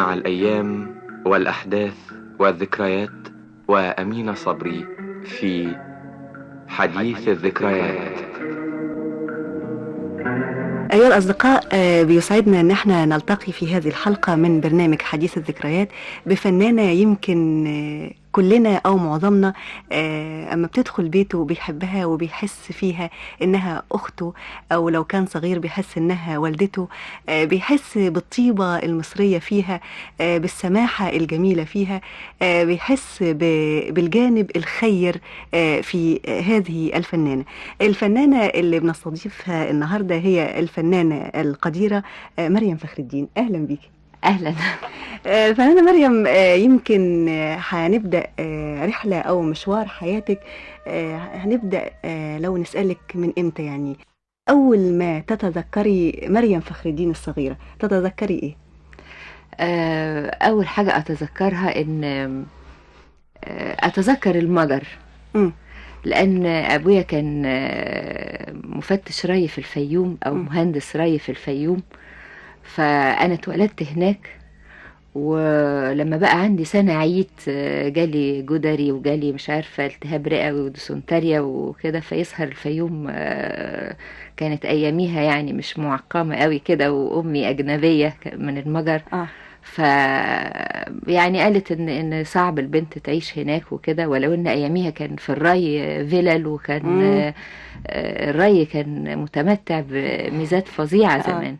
مع الأيام والأحداث والذكريات وأمين صبري في حديث الذكريات أيها الأصدقاء آه، بيسعدنا أن احنا نلتقي في هذه الحلقة من برنامج حديث الذكريات بفنانة يمكن آه، كلنا أو معظمنا آه، أما بتدخل بيته بيحبها وبيحس فيها إنها أخته أو لو كان صغير بيحس إنها والدته آه، بيحس بالطيبة المصرية فيها آه، بالسماحة الجميلة فيها آه، بيحس ب- بالجانب الخير آه، في آه، هذه الفنانة الفنانة اللي بنستضيفها النهاردة هي الفنانة القديرة آه، مريم فخر الدين أهلا بيكي اهلا آه، الفنانة مريم آه، يمكن آه، هنبدأ آه، رحلة أو مشوار حياتك آه، هنبدأ آه، لو نسألك من إمتى يعني أول ما تتذكري مريم فخر الدين الصغيرة تتذكري إيه؟ آه، اول حاجه اتذكرها ان آه، اتذكر المجر مم. لان ابويا كان آه، مفتش ري في الفيوم او مم. مهندس ري في الفيوم فانا اتولدت هناك ولما بقى عندي سنة عيت آه، جالي جدري وجالي مش عارفة التهاب رئوي وديسنتريا وكده فيسهر الفيوم آه، كانت أياميها يعني مش معقمة قوي كده وأمي أجنبية ك- من المجر آه. ف يعني قالت ان ان صعب البنت تعيش هناك وكده ولو ان اياميها كان في الري فيلل وكان مم. آه، آه، الري كان متمتع بميزات فظيعه آه. زمان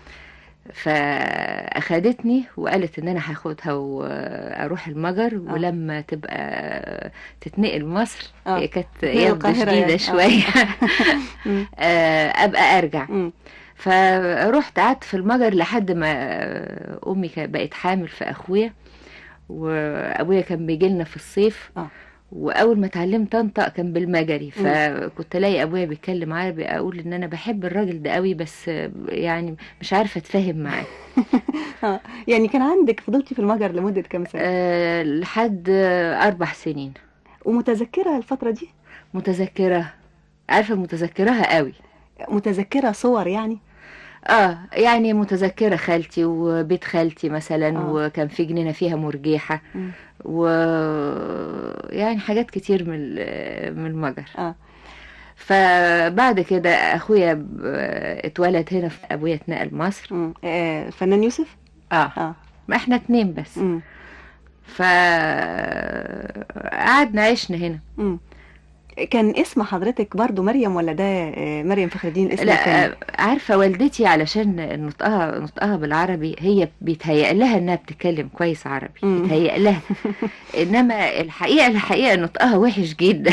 فاخدتني وقالت ان انا هاخدها واروح المجر آه. ولما تبقى تتنقل مصر آه. هي كانت تتنقل يد القاهرة شديده يعني. آه. شويه مم. آه، ابقى ارجع مم. فروحت قعدت في المجر لحد ما امي كانت بقت حامل في اخويا وابويا كان بيجي لنا في الصيف آه. واول ما اتعلمت انطق كان بالمجري فكنت الاقي ابويا بيتكلم عربي اقول ان انا بحب الراجل ده قوي بس يعني مش عارفه اتفاهم معاه آه. يعني كان عندك فضلتي في المجر لمدة كام سنة أه لحد اربع سنين ومتذكرة الفترة دي متذكره عارفه متذكرها قوي متذكرة صور يعني اه يعني متذكرة خالتي وبيت خالتي مثلا آه. وكان في جنينة فيها مرجيحة مم. و يعني حاجات كتير من ال- من المجر آه. فبعد كده اخويا ب- اتولد هنا في ابويا اتنقل مصر مم. آه، فنان يوسف اه اه ما احنا اتنين بس مم. فقعدنا عشنا هنا مم. كان اسم حضرتك برضو مريم ولا ده آه، مريم فخر الدين اسم لا تاني؟ آه، عارفة والدتي علشان نطقها نطقها بالعربي هي بيتهيأ لها انها بتتكلم كويس عربي مم. بيتهيأ لها انما الحقيقة الحقيقة نطقها وحش جدا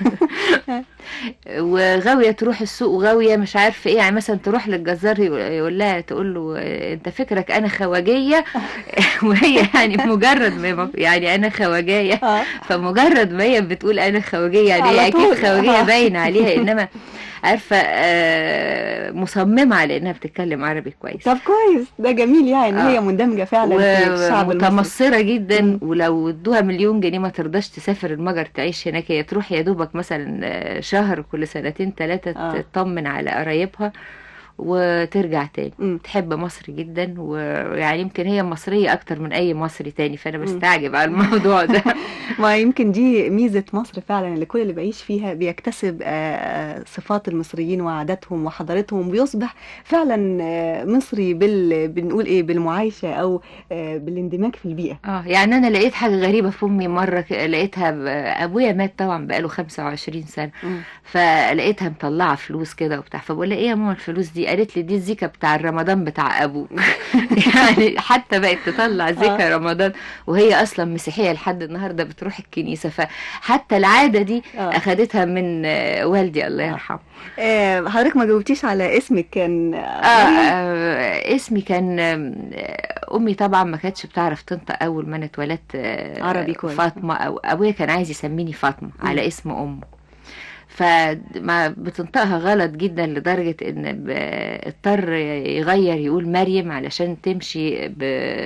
وغاوية تروح السوق وغاوية مش عارفة ايه يعني مثلا تروح للجزار يقول- يقول لها تقول له انت فكرك انا خواجية وهي يعني مجرد ما يعني انا خواجية اه فمجرد ما هي بتقول انا خواجيه يعني على هي اكيد طول. خواجيه آه. باين عليها انما عارفه آه، مصممه على انها بتتكلم عربي كويس طب كويس ده جميل يعني آه. هي مندمجة فعلا في الشعب المصري ومتمصره جدا مم. ولو ادوها مليون جنيه ما ترضاش تسافر المجر تعيش هناك هي تروح يا دوبك مثلا آه، شهر كل سنتين ثلاثه آه. تطمن على قرايبها وترجع تاني مم. تحب مصر جدا ويعني يمكن هي مصرية أكتر من أي مصري تاني فأنا مم. بستعجب على الموضوع ده ما يمكن دي ميزة مصر فعلا اللي كل اللي بيعيش فيها بيكتسب آه، صفات المصريين وعاداتهم وحضارتهم بيصبح فعلا آه، مصري بال بنقول ايه بالمعايشة او آه، بالاندماج في البيئة اه يعني انا لقيت حاجه غريبه في امي مره ك- لقيتها ب... ابويا مات طبعا بقاله 25 سنه فلقيتها مطلعه فلوس كده وبتاع فبقول لها ايه يا ماما الفلوس دي قالت لي دي الزيكه بتاع رمضان بتاع ابوك يعني حتى بقت تطلع زيكه رمضان وهي اصلا مسيحيه لحد النهارده بتروح الكنيسه فحتى العاده دي آه. اخدتها من آه، والدي الله يرحمه آه، حضرتك ما جاوبتيش على اسمك كان آه, مريم؟ آه اسمي كان آه، امي طبعا ما كانتش بتعرف تنطق اول ما انا اتولدت آه، عربي كويس. فاطمه او ابويا كان عايز يسميني فاطمه على اسم امه فما بتنطقها غلط جدا لدرجة ان ب- اضطر يغير يقول مريم علشان تمشي ب...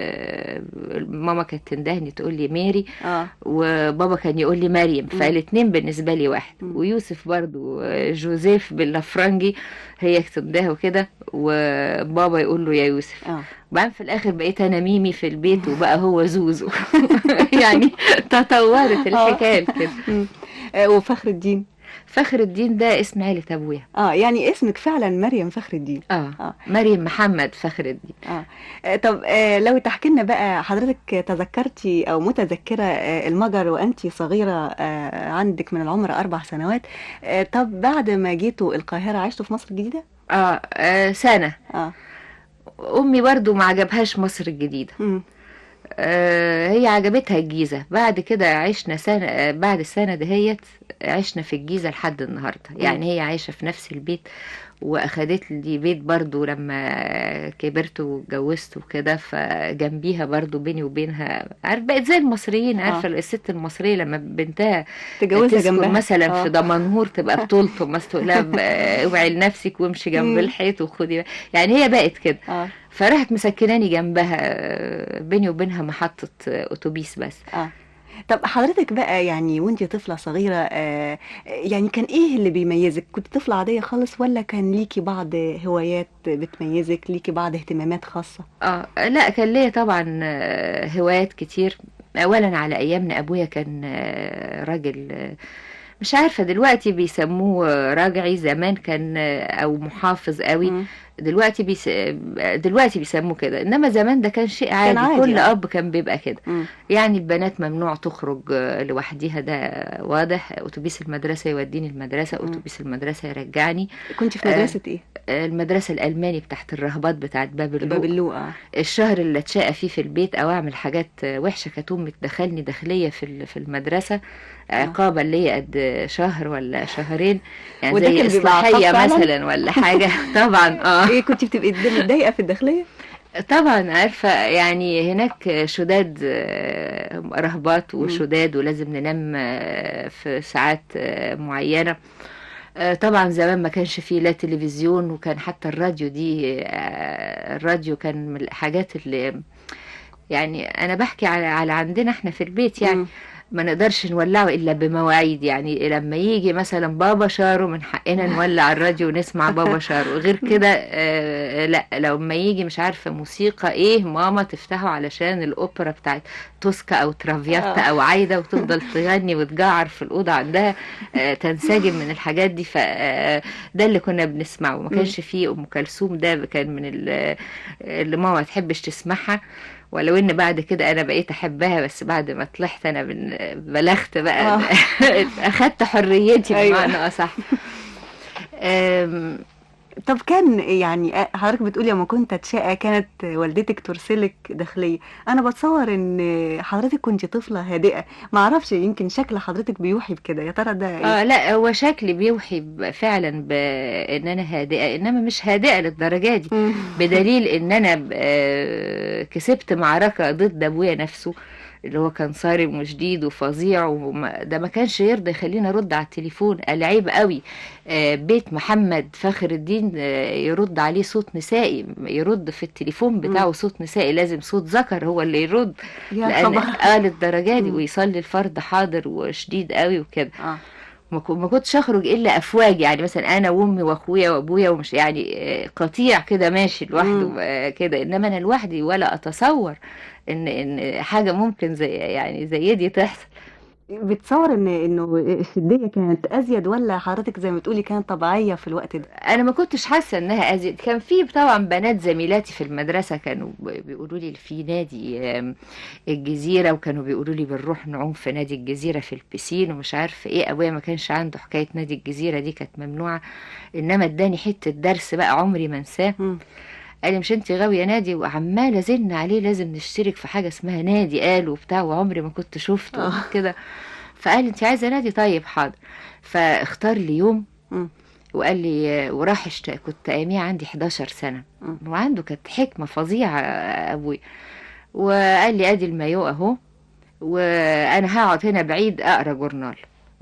ماما كانت تندهني تقول لي ماري اه وبابا كان يقول لي مريم مم. فالاتنين بالنسبة لي واحد مم. ويوسف برضو جوزيف باللفرنجي هي تندهه كده وبابا يقول له يا يوسف اه وبعدين في الاخر بقيت انا ميمي في البيت وبقى هو زوزو يعني تطورت الحكايه كده مم. آه، وفخر الدين فخر الدين ده اسم عيلة ابويا اه يعني اسمك فعلا مريم فخر الدين اه, آه. مريم محمد فخر الدين اه آه، طب آه، لو تحكي لنا بقى حضرتك تذكرتي او متذكره آه، المجر وانت صغيره آه، عندك من العمر اربع سنوات آه، طب بعد ما جيتوا القاهره عشتوا في مصر الجديده؟ اه, آه سنة اه امي برضو ما عجبهاش مصر الجديدة مم. آه هي عجبتها الجيزة بعد كده عشنا سنة آه بعد السنة دهيت عشنا في الجيزة لحد النهاردة يعني هي عايشة في نفس البيت واخدت لي بيت برضو لما كبرت واتجوزت وكده فجنبيها برضو بيني وبينها عارف بقت زي المصريين عارفه الست المصريه لما بنتها تجوزها تسكن جنبها مثلا آه. في دمنهور تبقى بطولته مثلا تقول لها ب- اوعي لنفسك وامشي جنب مم. الحيط وخدي يعني هي بقت كده اه فراحت مسكناني جنبها آه، بيني وبينها محطة آه، أتوبيس بس اه طب حضرتك بقى يعني وانت طفلة صغيرة آه يعني كان ايه اللي بيميزك؟ كنت طفلة عادية خالص ولا كان ليكي بعض هوايات بتميزك؟ ليكي بعض اهتمامات خاصة؟ اه لا كان ليا طبعا آه، هوايات كتير أولا على أيامنا أبويا كان آه، راجل آه، مش عارفة دلوقتي بيسموه آه، راجعي زمان كان آه، أو محافظ قوي مم. دلوقتي بيس... دلوقتي بيسموه كده انما زمان ده كان شيء عادي, عادي، كل آه. اب كان بيبقى كده مم. يعني البنات ممنوع تخرج آه، لوحديها ده واضح اتوبيس المدرسه يوديني المدرسه مم. اتوبيس المدرسه يرجعني كنت في آه، مدرسة ايه؟ آه، المدرسه الالماني بتاعت الرهبات بتاعت باب اللوق باب اللوق اه الشهر اللي اتشقى فيه في البيت او اعمل حاجات آه، وحشه كانت امي تدخلني داخليه في ال- في المدرسه عقابه اللي هي قد شهر ولا شهرين يعني وده زي كان بيبقى عقاب اصلاحيه فعلاً؟ مثلا ولا حاجه طبعا اه ايه كنت بتبقي متضايقة في الداخلية؟ طبعا عارفة يعني هناك شداد آه، رهبات وشداد ولازم ننام آه، في ساعات آه، معينة آه، طبعا زمان ما كانش فيه لا تلفزيون وكان حتى الراديو دي آه، الراديو كان من الحاجات اللي يعني انا بحكي على على عندنا احنا في البيت يعني مم. ما نقدرش نولعه الا بمواعيد يعني لما يجي مثلا بابا شارو من حقنا نولع الراديو ونسمع بابا شارو غير كده آه لا لما يجي مش عارفه موسيقى ايه ماما تفتحه علشان الاوبرا بتاعت توسكا او ترافياتا آه. او عايده وتفضل تغني وتجعر في الاوضه عندها آه تنسجم من الحاجات دي فده اللي كنا بنسمعه ما كانش فيه ام كلثوم ده كان من ال- اللي ماما ما تحبش تسمعها ولو ان بعد كده انا بقيت احبها بس بعد ما طلعت انا بن- بلغت بقى آه. اخدت حريتي أيوة. بمعنى اصح أم، طب كان يعني آه، حضرتك بتقولي لما كنت اتشقى كانت والدتك ترسلك داخلية انا بتصور ان حضرتك كنت طفلة هادئة ما اعرفش يمكن شكل حضرتك بيوحي بكده يا ترى ده ايه؟ اه لا هو شكلي بيوحي ب- فعلا بان انا هادئه انما مش هادئه للدرجه دي مم. بدليل ان انا ب- آه، كسبت معركه ضد ابويا نفسه اللي هو كان صارم وشديد وفظيع وما ده ما كانش يرضى يخليني ارد على التليفون قال عيب قوي آه، بيت محمد فاخر الدين آه، يرد عليه صوت نسائي يرد في التليفون بتاعه صوت نسائي لازم صوت ذكر هو اللي يرد يا لان خبر اه للدرجه دي مم. ويصلي الفرض حاضر وشديد قوي وكده اه ما كو- ما كنتش اخرج الا افواج يعني مثلا انا وامي واخويا وابويا ومش يعني آه، قطيع كده ماشي لوحده مم. آه، كده انما انا لوحدي ولا اتصور ان ان حاجه ممكن زي يعني زي دي تحصل بتصور ان انه الشدية كانت ازيد ولا حضرتك زي ما تقولي كانت طبيعية في الوقت ده؟ انا ما كنتش حاسه انها ازيد كان في طبعا بنات زميلاتي في المدرسه كانوا ب- بيقولوا لي في نادي آم، الجزيره وكانوا بيقولوا لي بنروح نعوم في نادي الجزيره في البسين ومش عارفه ايه ابويا ما كانش عنده حكايه نادي الجزيره دي كانت ممنوعه انما اداني حته درس بقى عمري ما انساه مم. قال لي مش انت غاويه نادي وعماله زن عليه لازم نشترك في حاجه اسمها نادي قال وبتاع وعمري ما كنت شفته آه. كده فقال لي انت عايزه نادي طيب حاضر فاختار لي يوم مم. وقال لي وراح اشت... كنت اياميها عندي 11 سنه مم. وعنده كانت حكمه فظيعه ابوي وقال لي ادي المايو اهو وانا هقعد هنا بعيد اقرا جورنال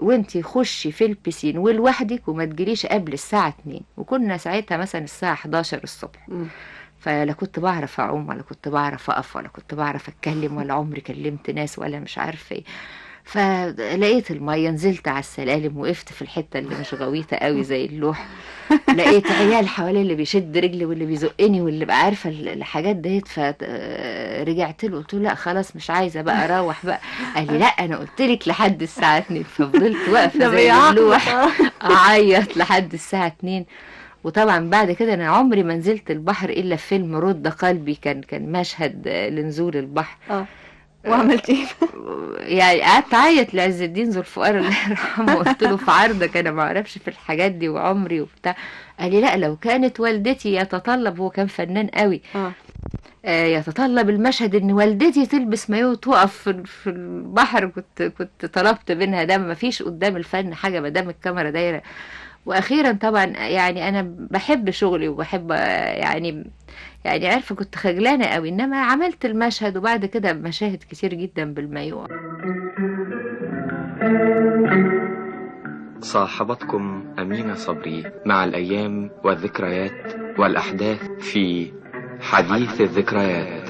وانتي خشي في البسين ولوحدك وما تجريش قبل الساعة 2 وكنا ساعتها مثلا الساعة 11 الصبح مم. فلا كنت بعرف اعوم ولا كنت بعرف اقف ولا كنت بعرف اتكلم ولا عمري كلمت ناس ولا مش عارفه ايه فلقيت الميه نزلت على السلالم وقفت في الحته اللي مش غويطه قوي زي اللوح لقيت عيال حوالي اللي بيشد رجلي واللي بيزقني واللي بقى عارفه ال- الحاجات ديت فرجعت له قلت له لا خلاص مش عايزه بقى اروح بقى قال لي لا انا قلت لك لحد الساعه 2 ففضلت واقفه ده زي بيعاقبك. اللوح آه. اعيط لحد الساعه 2 وطبعا بعد كده انا عمري ما نزلت البحر الا في فيلم رد قلبي كان كان مشهد آه، لنزول البحر اه وعملت ايه؟ يعني قعدت اعيط لعز الدين ذو الفقار الله يرحمه قلت له في عرضك انا ما اعرفش في الحاجات دي وعمري وبتاع قال لي لا لو كانت والدتي يتطلب هو كان فنان قوي اه آه، يتطلب المشهد ان والدتي تلبس مايو وتقف في في البحر كنت كنت طلبت منها ده ما فيش قدام الفن حاجه ما دام الكاميرا دايره واخيرا طبعا يعني انا بحب شغلي وبحب آه، يعني يعني عارفه كنت خجلانه قوي انما عملت المشهد وبعد كده مشاهد كتير جدا بالمايو صاحبتكم أمينة صبري مع الأيام والذكريات والأحداث في حديث الذكريات